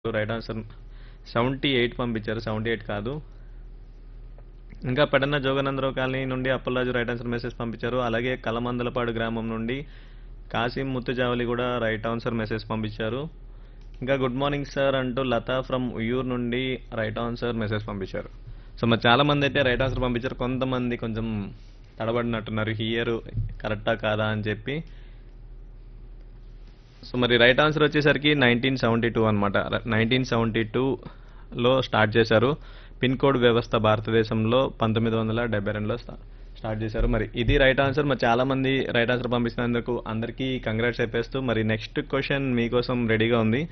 right answer seventy eight పంపించారు seventy eight కాదు ఇంకా పెడన్న జోగనందరావు కాలనీ నుండి అప్పలరాజు రైట్ ఆన్సర్ మెసేజ్ పంపించారు అలాగే కలమందలపాడు గ్రామం నుండి కాసిం ముత్తుజావలి కూడా రైట్ ఆన్సర్ మెసేజ్ పంపించారు ఇంకా గుడ్ మార్నింగ్ సార్ అంటూ లతా ఫ్రమ్ ఉయ్యూరు నుండి రైట్ ఆన్సర్ మెసేజ్ పంపించారు సో మరి చాలా మంది అయితే రైట్ ఆన్సర్ పంపించారు కొంతమంది కొంచెం తడబడినట్టున్నారు హియర్ కరెక్టా కాదా అని చెప్పి సో మరి రైట్ ఆన్సర్ వచ్చేసరికి నైన్టీన్ సెవెంటీ టూ అనమాట నైన్టీన్ సెవెంటీ టూలో స్టార్ట్ చేశారు పిన్ కోడ్ వ్యవస్థ భారతదేశంలో పంతొమ్మిది వందల డెబ్బై రెండులో స్టా- స్టార్ట్ చేశారు మరి ఇది రైట్ ఆన్సర్ మరి చాలా మంది రైట్ ఆన్సర్ పంపిస్తున్నందుకు అందరికీ కంగ్రాట్స్ చెప్పేస్తూ మరి నెక్స్ట్ క్వశ్చన్ మీకోసం రెడీగా ఉంది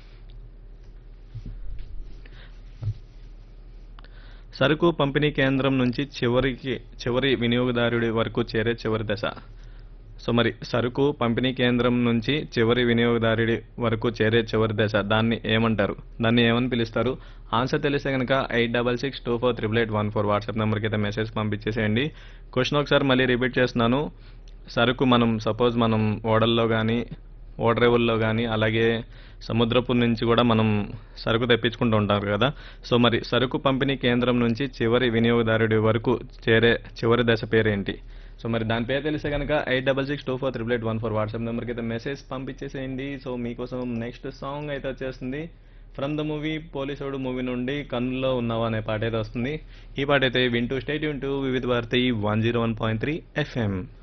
సరుకు పంపిణీ కేంద్రం నుంచి చివరికి చివరి వినియోగదారుడి వరకు చేరే చివరి దశ సో మరి సరుకు పంపిణీ కేంద్రం నుంచి చివరి వినియోగదారుడి వరకు చేరే చివరి దశ దాన్ని ఏమంటారు దాన్ని ఏమని పిలుస్తారు ఆన్సర్ తెలిస్తే కనుక eight double six two four triple eight one four WhatsApp నెంబర్కి అయితే మెసేజ్ పంపించేసేయండి క్వశ్చన్ ఒకసారి మళ్ళీ రిపీట్ చేస్తున్నాను సరుకు మనం సపోజ్ మనం ఓడల్లో కానీ ఓడరేవుల్లో కానీ అలాగే సముద్రపు నుంచి కూడా మనం సరుకు తెప్పించుకుంటూ ఉంటారు కదా సో మరి సరుకు పంపిణీ కేంద్రం నుంచి చివరి వినియోగదారుడి వరకు చేరే చివరి దశ పేరేంటి సో మరి దాని పేరు తెలిస్తే కనుక eight double six two four triple eight one four WhatsApp నెంబర్కి అయితే మెసేజ్ పంపించేసేయండి సో మీకోసం నెక్స్ట్ సాంగ్ అయితే వచ్చేస్తుంది from the movie Polisudu movie నుండి కన్నులో ఉన్నావా అనే పాట అయితే వస్తుంది ఈ పాట అయితే వింటూ స్టేట్ వింటూ Vividha Bharati one zero one point three FM